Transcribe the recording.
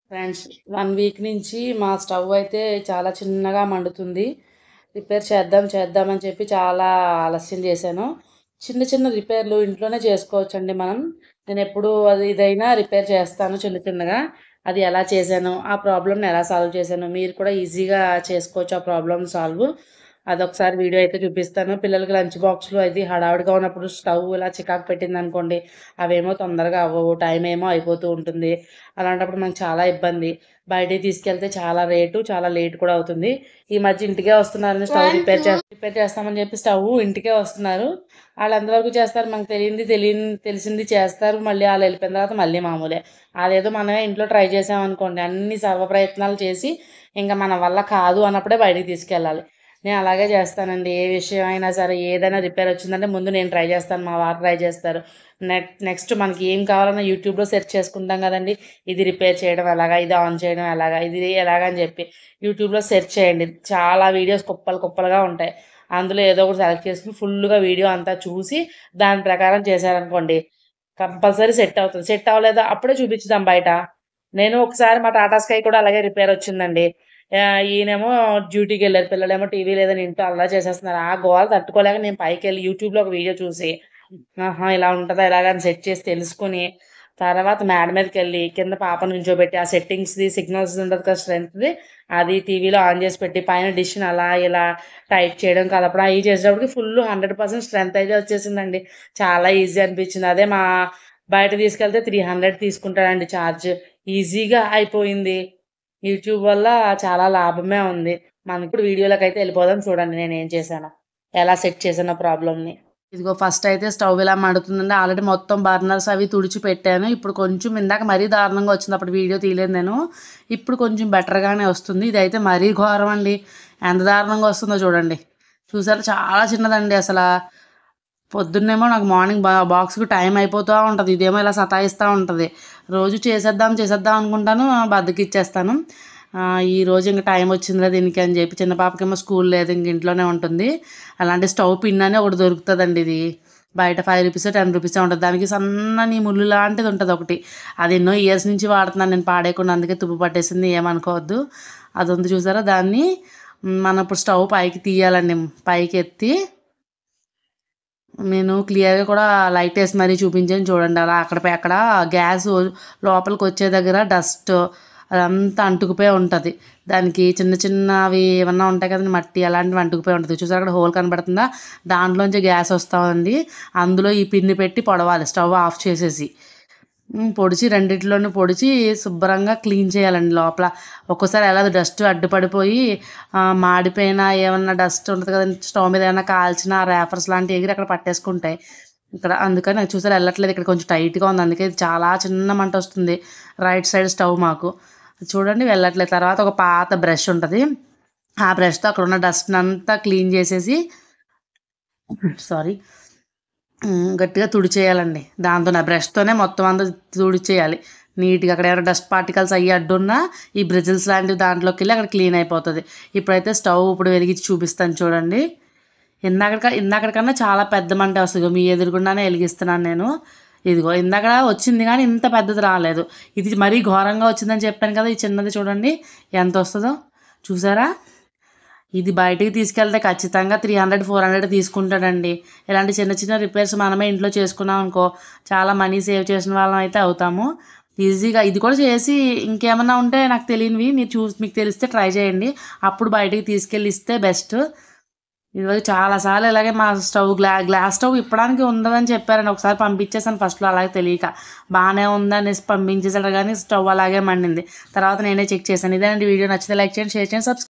friends one week నుంచి మా stove అయితే చాలా చిన్నగా మండుతుంది రిపేర్ చేద్దాం చేద్దామని చెప్పి చాలా ఆలస్యం చేశాను చిన్న చిన్న రిపేర్లు ఇంట్లోనే చేసుకోవచ్చండి మనం నేను ఎప్పుడు అది ఇదైనా రిపేర్ చేస్తాను చిన్న చిన్నగా అది ఎలా చేశాను ఆ ప్రాబ్లమ్ని ఎలా సాల్వ్ చేశాను మీరు కూడా ఈజీగా చేసుకోవచ్చు ఆ ప్రాబ్లమ్ సాల్వ్ అదొకసారి వీడియో అయితే చూపిస్తాను పిల్లలకి లంచ్ బాక్స్లో అది హడావుడిగా ఉన్నప్పుడు స్టవ్ ఇలా చికాకు పెట్టింది అనుకోండి అవేమో తొందరగా అవ్వవు టైం ఏమో అయిపోతూ ఉంటుంది అలాంటప్పుడు మనకు చాలా ఇబ్బంది బయటికి తీసుకెళ్తే చాలా రేటు చాలా లేట్ కూడా అవుతుంది ఈ మధ్య ఇంటికే వస్తున్నారని స్టవ్ రిపేర్ చే రిపేర్ చేస్తామని చెప్పి స్టవ్ ఇంటికే వస్తున్నారు వాళ్ళు ఎంతవరకు చేస్తారు మనకు తెలియంది తెలియని తెలిసింది చేస్తారు మళ్ళీ వాళ్ళు వెళ్ళిపోయిన తర్వాత మళ్ళీ మామూలే అదేదో మనమే ఇంట్లో ట్రై చేసామనుకోండి అన్ని సర్వ ప్రయత్నాలు చేసి ఇంకా మన వల్ల కాదు అన్నప్పుడే బయటికి తీసుకెళ్ళాలి నేను అలాగే చేస్తానండి ఏ విషయం అయినా సరే ఏదైనా రిపేర్ వచ్చిందంటే ముందు నేను ట్రై చేస్తాను మా వారు ట్రై చేస్తారు నెక్ నెక్స్ట్ మనకి ఏం కావాలన్నా యూట్యూబ్లో సెర్చ్ చేసుకుంటాం కదండి ఇది రిపేర్ చేయడం ఎలాగా ఇది ఆన్ చేయడం ఎలాగా ఇది ఎలాగా అని చెప్పి యూట్యూబ్లో సెర్చ్ చేయండి చాలా వీడియోస్ కుప్పలు కుప్పలుగా ఉంటాయి అందులో ఏదో ఒకటి సెలెక్ట్ చేసుకుని ఫుల్గా వీడియో అంతా చూసి దాని ప్రకారం చేశారనుకోండి కంపల్సరీ సెట్ అవుతుంది సెట్ అవ్వలేదా అప్పుడే చూపించుదాం బయట నేను ఒకసారి మా టాటా స్కై కూడా అలాగే రిపేర్ వచ్చిందండి ఆ, ఈయనేమో డ్యూటీకి వెళ్ళారు పిల్లలేమో టీవీ లేదని ఇంట్లో అలా చేసేస్తున్నారు ఆ గోల తట్టుకోలేక నేను పైకి వెళ్ళి యూట్యూబ్లో ఒక వీడియో చూసి ఆహా ఇలా ఉంటుందా ఇలాగని సెట్ చేసి తెలుసుకుని తర్వాత మేడ మీదకి వెళ్ళి కింద పాప నుంచోబెట్టి ఆ సెట్టింగ్స్ది సిగ్నల్స్ ఉంటుంది కదా స్ట్రెంత్ది అది టీవీలో ఆన్ చేసి పెట్టి పైన డిష్ని అలా ఇలా టైప్ చేయడం కలపడం అవి చేసేటప్పటికి ఫుల్ హండ్రెడ్ పర్సెంట్ స్ట్రెంత్ అయితే వచ్చేసిందండి చాలా ఈజీ అనిపించింది అదే మా బయట తీసుకెళ్తే త్రీ హండ్రెడ్ తీసుకుంటాడండి ఛార్జ్ ఈజీగా అయిపోయింది యూట్యూబ్ వల్ల చాలా లాభమే ఉంది మనం ఇప్పుడు వీడియోలోకి అయితే వెళ్ళిపోదాం చూడండి నేను ఏం చేశాను ఎలా సెట్ చేశాను ప్రాబ్లమ్ని ఇదిగో ఫస్ట్ అయితే స్టవ్ ఇలా మండుతుందండి ఆల్రెడీ మొత్తం బర్నర్స్ అవి తుడిచి పెట్టాను ఇప్పుడు కొంచెం ఇందాక మరీ దారుణంగా వచ్చింది అప్పుడు వీడియో తీయలేదు నేను ఇప్పుడు కొంచెం బెటర్గానే వస్తుంది ఇది అయితే మరీ ఘోరం అండి ఎంత దారుణంగా వస్తుందో చూడండి చూసారా చాలా చిన్నదండి అసలు పొద్దున్నేమో నాకు మార్నింగ్ బా బాక్స్కి టైం అయిపోతూ ఉంటుంది ఇదేమో ఇలా సతాయిస్తూ ఉంటుంది రోజు చేసేద్దాం చేసేద్దాం అనుకుంటాను బద్దకిచ్చేస్తాను ఆ, ఈ రోజు ఇంకా టైం వచ్చిందిరా దీనికి అని చెప్పి చిన్న పాపకేమో స్కూల్ లేదు ఇంక ఇంట్లోనే ఉంటుంది అలాంటి స్టవ్ పిన్ అని ఒకటి దొరుకుతుందండి ఇది బయట ఫైవ్ రూపీస్ టెన్ రూపీస్ ఉంటుంది దానికి సన్నని ముళ్ళు లాంటిది ఉంటుంది ఒకటి అది ఎన్నో ఇయర్స్ నుంచి వాడుతున్నాను నేను పాడేయకుండా అందుకే తుప్పు పట్టేసింది ఏమనుకోవద్దు అది ఉంది చూసారా దాన్ని మ్, మనం ఇప్పుడు స్టవ్ పైకి తీయాలండి పైకి ఎత్తి నేను క్లియర్గా కూడా లైట్ వేసి మరీ చూపించాను చూడండి అలా అక్కడ పై- అక్కడ గ్యాస్ లోపలికి వచ్చే దగ్గర డస్ట్ అదంతా అంటుకుపోయి ఉంటుంది దానికి చిన్న చిన్నవి ఏమన్నా ఉంటాయి కదండి మట్టి అలాంటివి అంటుకుపోయి ఉంటుంది చూసారు అక్కడ హోల్ కనబడుతుందా దాంట్లోంచి గ్యాస్ వస్తుంది అందులో ఈ పిన్ని పెట్టి పొడవాలి స్టవ్ ఆఫ్ చేసేసి ఉమ్, పొడిచి రెండిట్లోనూ పొడిచి శుభ్రంగా క్లీన్ చేయాలండి లోపల ఒక్కోసారి ఎలా డస్ట్ అడ్డుపడిపోయి ఆ, మాడిపోయిన ఏమన్నా డస్ట్ ఉంటుంది కదండి స్టవ్ మీద ఏమైనా కాల్చిన రేపర్స్ లాంటివి ఎగిరి అక్కడ పట్టేసుకుంటాయి ఇక్కడ అందుకని నాకు చూసారు వెళ్ళట్లేదు ఇక్కడ కొంచెం టైట్గా ఉంది అందుకే ఇది చాలా చిన్న మంట వస్తుంది రైట్ సైడ్ స్టవ్ మాకు చూడండి వెళ్ళట్లేదు తర్వాత ఒక పాత బ్రష్ ఉంటుంది ఆ బ్రష్తో అక్కడ ఉన్న డస్ట్ అంతా క్లీన్ చేసేసి సారీ ఉమ్, గట్టిగా తుడిచేయాలండి దాంతో నా బ్రష్తోనే మొత్తం అంతా తుడిచేయాలి నీట్గా అక్కడ ఏమైనా డస్ట్ పార్టికల్స్ అయ్యి అడ్డున్నా ఈ బ్రిజిల్స్ లాంటివి దాంట్లోకి వెళ్ళి అక్కడ క్లీన్ అయిపోతుంది ఇప్పుడైతే స్టవ్ ఇప్పుడు వెలిగించి చూపిస్తాను చూడండి ఇందాక ఇందాకటికన్నా చాలా పెద్ద మంట వస్తుంది ఇగో మీ ఎదురుగుండానే వెలిగిస్తున్నాను నేను ఇదిగో ఇందాక వచ్చింది కానీ ఇంత పెద్దది రాలేదు ఇది మరీ ఘోరంగా వచ్చిందని చెప్పాను కదా ఈ చిన్నది చూడండి ఎంత వస్తుందో చూసారా ఇది బయటికి తీసుకెళ్తే ఖచ్చితంగా త్రీ హండ్రెడ్ ఫోర్ హండ్రెడ్ తీసుకుంటాడండి ఇలాంటి చిన్న చిన్న రిపేర్స్ మనమే ఇంట్లో చేసుకున్నాం అనుకో చాలా మనీ సేవ్ చేసిన వాళ్ళం అయితే అవుతాము ఈజీగా ఇది కూడా చేసి ఇంకేమన్నా ఉంటే నాకు తెలియనివి మీరు చూ మీకు తెలిస్తే ట్రై చేయండి అప్పుడు బయటికి తీసుకెళ్ళి ఇస్తే బెస్ట్ ఇదివరకు చాలాసార్లు ఇలాగే మా స్టవ్ గ్లా గ్లాస్ స్టవ్ ఇప్పడానికి ఉండదని చెప్పారండి ఒకసారి పంపించేసాను ఫస్ట్లో అలాగే తెలియక బాగానే ఉందనేసి పంపించేసాడు కానీ స్టవ్ అలాగే మండింది తర్వాత నేనే చెక్ చేశాను ఇదేనండి వీడియో నచ్చితే లైక్ చేయండి షేర్ చేయండి సబ్స్క్రైబ్